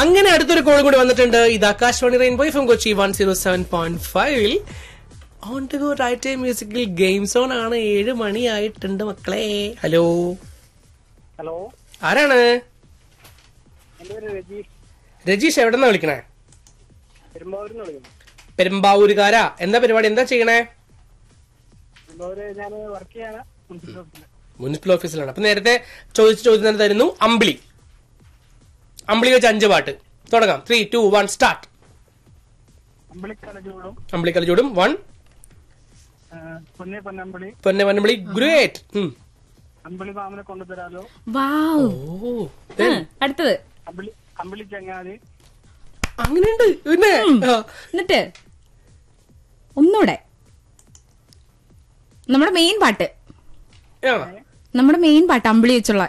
അങ്ങനെ അടുത്തൊരു കോൾ കൂടി വന്നിട്ടുണ്ട് ഇത് Akashvani rainbow from Kochi one zero seven point ഫൈവിൽ on to go right musical game zone ആണ് ഏഴ് മണിയായിട്ടുണ്ട് മക്കളെ ഹലോ ഹലോ ആരാണ് എന്റെ പേര് രജീഷ് രജീഷ് എവിടെന്നാ വിളിക്കണേ പെരുമ്പാവൂരിൽ നിന്ന് വിളിക്കുന്നു പെരുമ്പാവൂരുകാരാ എന്താ പരിപാടി എന്താ ചെയ്യണേ പെരുമ്പാവൂര് ഞാൻ വർക്ക് ചെയ്യാണ് മുനിസിപ്പൽ ഓഫീസിൽ മുനിസിപ്പൽ ഓഫീസിലാണ് അപ്പൊ നേരത്തെ ചോദിച്ച ചോദ്യം തന്നെ തരുന്നു അമ്പിളി അമ്പിളി വെച്ച് അഞ്ച് പാട്ട് തുടങ്ങാം ത്രീ ടു വൺ സ്റ്റാർട്ട് അമ്പളിക്കടജോടും അമ്പിളിക്കല ചൂടും വൺ പൊന്നെ പൊന്നമ്പളി പൊന്നെ പൊന്നമ്പിളി ഗ്രേറ്റ് അമ്പളി മാമനെ കൊണ്ടുതരാലോ വാവ് ഓ ആ, അടുത്തത് അമ്പളി അമ്പളി ചങ്ങാതി അങ്ങനെയുണ്ട് പിന്നെ ആ. എന്നിട്ട് ഒന്നൂടെ നമ്മുടെ മെയിൻ പാട്ട് ആ. നമ്മുടെ മെയിൻ പാട്ട് അമ്പിളി വെച്ചുള്ള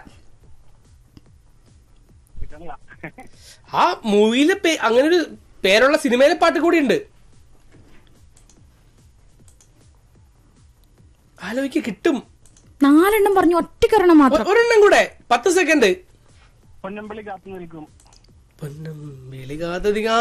കിട്ടണില്ല ആ മൂവിയിലെ പേ- അങ്ങനെ ഒരു പേരുള്ള സിനിമയിലെ പാട്ട് കൂടി ഉണ്ട് ആലോചിക്ക് കിട്ടും നാലെണ്ണം പറഞ്ഞു ഒറ്റക്കൊരെണ്ണം ഒ- മാത്രം ഒരെണ്ണം കൂടെ പത്ത് സെക്കൻഡ് പൊന്നമ്പളി കാത്തു നിൽക്കും പൊന്നം വെളികാതതികാ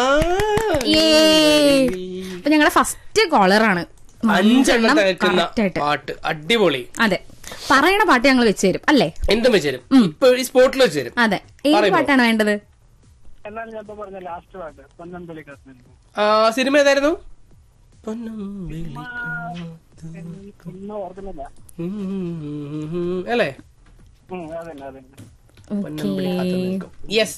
അപ്പൊ ഞങ്ങളുടെ ഫസ്റ്റ് കോളറാണ് അഞ്ചെണ്ണം തേക്കുന്ന correct ആയിട്ട് പാട്ട് അടിപൊളി അതെ പറയണ പാട്ട് ഞങ്ങൾ വെച്ച് തരും അല്ലേ എന്തും വെച്ചുതരും ഇപ്പൊ ഈ സ്പോട്ടിൽ വെച്ചുതരും അതെ ഏത് പറയുമോ? പാട്ടാണ് വേണ്ടത് എന്നാൽ ഞാൻ ഇപ്പൊ പറഞ്ഞ ലാസ്റ്റ് പാട്ട് പൊന്നമ്പളി കാത്തു നിൽക്കും ആ, സിനിമ ഏതായിരുന്നു പൊന്നം വെളി- ഒന്നും ഓർക്കുന്നില്ല ഉം, അല്ലേ ഉം, അതന്നെ അതന്നെ പൊന്നം വെളി കാത്തു നിൽക്കും യെസ്